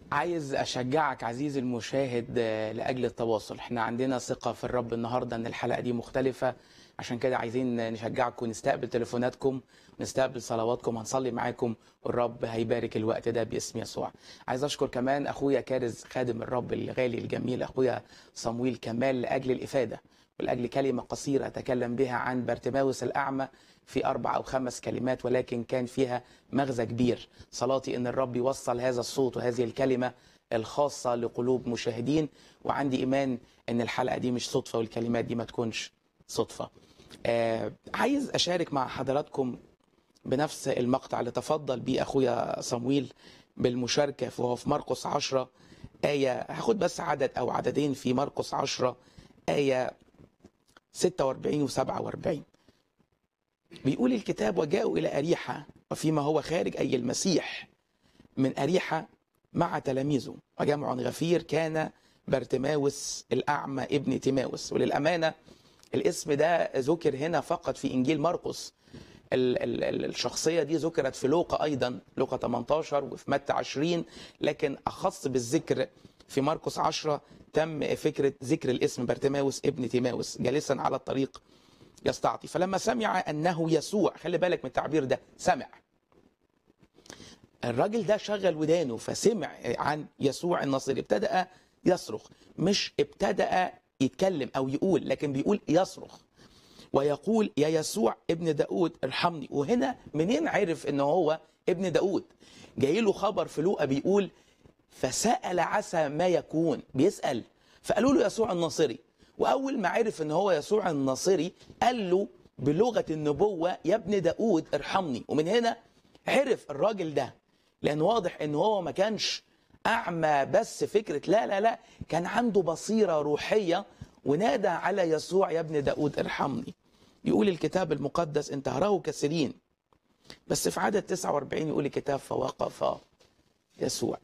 عايز اشجعك عزيزي المشاهد آه، لاجل التواصل احنا عندنا ثقه في الرب النهارده ان الحلقه دي مختلفه عشان كده عايزين نشجعكم نستقبل تليفوناتكم ونستقبل صلواتكم هنصلي معاكم والرب هيبارك الوقت ده باسم يسوع عايز اشكر كمان اخويا كارز خادم الرب الغالي الجميل اخويا صمويل كمال لاجل الافاده ولاجل كلمه قصيره تكلم بها عن بارتماوس الاعمى في اربع او خمس كلمات ولكن كان فيها مغزى كبير صلاتي ان الرب يوصل هذا الصوت وهذه الكلمه الخاصه لقلوب مشاهدين وعندي ايمان ان الحلقه دي مش صدفه والكلمات دي ما تكونش صدفه آه عايز اشارك مع حضراتكم بنفس المقطع اللي تفضل بيه اخويا صمويل بالمشاركه وهو في مرقس 10 ايه هاخد بس عدد او عددين في مرقس 10 ايه 46 و 47 بيقول الكتاب وجاءوا إلى أريحة وفيما هو خارج أي المسيح من أريحة مع تلاميذه وجمع غفير كان بارتماوس الأعمى ابن تيماوس وللأمانة الاسم ده ذكر هنا فقط في إنجيل مرقس ال- ال- ال- الشخصية دي ذكرت في لوقا أيضا لوقا 18 وفي متى 20 لكن أخص بالذكر في مرقس 10 تم فكرة ذكر الاسم بارتماوس ابن تيماوس جالسا على الطريق يستعطي فلما سمع أنه يسوع خلي بالك من التعبير ده سمع الراجل ده شغل ودانه فسمع عن يسوع الناصري ابتدأ يصرخ مش ابتدأ يتكلم أو يقول لكن بيقول يصرخ ويقول يا يسوع ابن داود ارحمني وهنا منين عرف ان هو ابن داود جاي له خبر في لوقا بيقول فسأل عسى ما يكون بيسأل فقالوا له يسوع الناصري وأول ما عرف ان هو يسوع الناصري قال له بلغة النبوة يا ابن داود ارحمني ومن هنا عرف الراجل ده لأن واضح ان هو ما كانش أعمى بس فكرة لا لا لا كان عنده بصيرة روحية ونادى على يسوع يا ابن داود ارحمني يقول الكتاب المقدس انتهره كثيرين بس في عدد 49 يقول الكتاب فوقف يسوع